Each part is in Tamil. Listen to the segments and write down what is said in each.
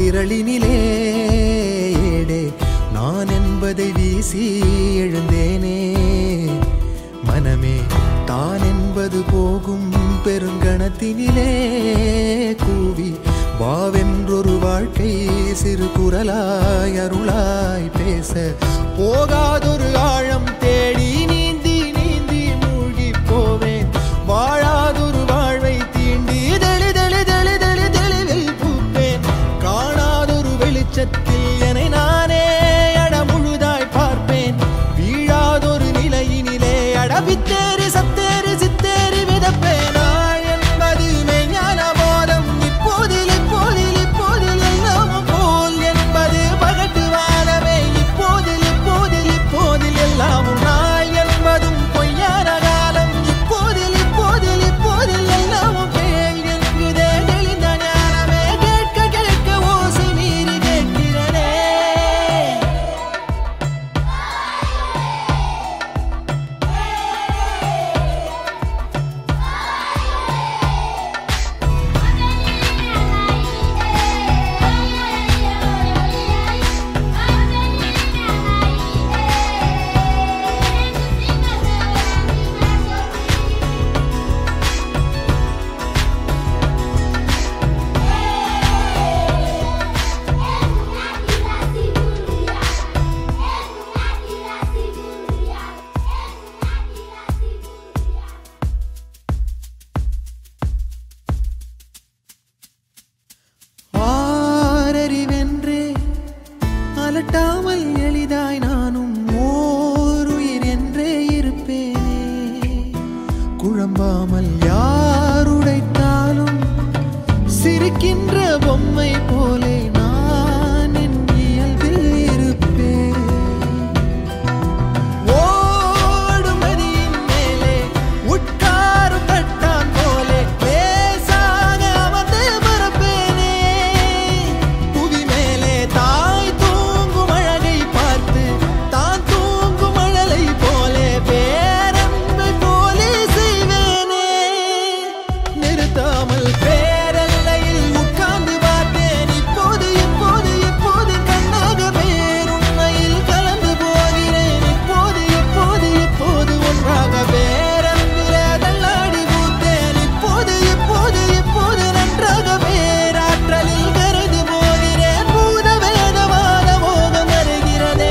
விரலினிலே ஏடே நான் என்பதை வீசி எழுந்தேனே மனமே தான் என்பது போகும் பெருங்கணத்தினிலே கூவி வாவென்றொரு வாழ்க்கை சிறு குரலாய் அருளாய் பேச போகாதொரு ஆழம் தேடி நீந்தி நீந்தி மூழ்கி போவேன் வாழாதொரு வாழ்வை தீண்டி தெளி தெளி தெளி தெளி தெளிவில் பூப்பேன் காணாதொரு வெளிச்சத்தில் என்னை நானே அட முழுதாய் பார்ப்பேன் வீழாதொரு நிலையினிலே அடவித்தேறி சத்தேறி சித்தேறி விதப்பேன் நாள் என்பது மெய்ஞான போதம் இப்போதில் இப்போதில் இப்போதில் எல்லாமும் போல் என்பது பகட்டு வாழவே இப்போதில் இப்போதில் இப்போதில் எல்லாமும் நாள் என்பதும் பொய்யான காலம் இப்போதில் இப்போதில் இப்போதில் எல்லாமும் பேய் என்குதே தெளிந்த ஞானமே கேட்க கேட்க ஓசை மீறி கேட்கிறனே ஆரறிவென்றே அலட்டாமல் எளிதாய் நானும் ஓருயிர் என்றே இருப்பேனே குழம்பாமல் யாருடைத்தாலும் சிரிக்கின்ற பொம்மை போலே நான் என் இயல்பில் இருப்பேன் ஓடும் நதியின் மேலே உட்காரும் தட்டான் போலே லேசாக அமர்ந்து பரப்பேனே புவி மேலே தாய் தூங்கும் அழகை பார்த்து தான் தூங்கும் அழலை போலே பேரன்பை போலே செய்வேனே நிறுத்தாமல் பேரல்லையில் உட்கார்ந்து பார்த்தேன் இப்போது இப்போது இப்போது கண்ணாக பேருண்மையில் கலந்து போகிறேன் இப்போது இப்போது இப்போது ஒன்றாக பேரன்பிலே தள்ளாடி பூத்தேன் இப்போது இப்போது இப்போது நன்றாக பேராற்றலில் கருது போகிறேன் பூத வேதமான மோகம் வருகிறதே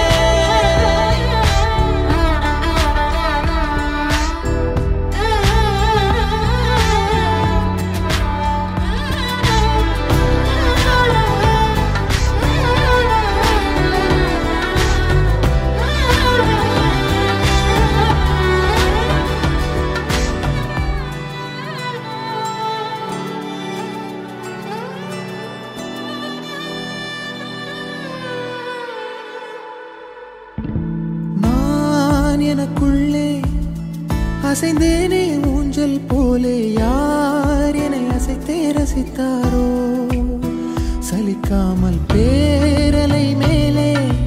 நான் எனக்குள்ளே அசைந்தேனே ஊஞ்சல் போலே யார் என்னை அசைத்தே ரசித்தாரோ சலிக்காமல் பேரலை மேலே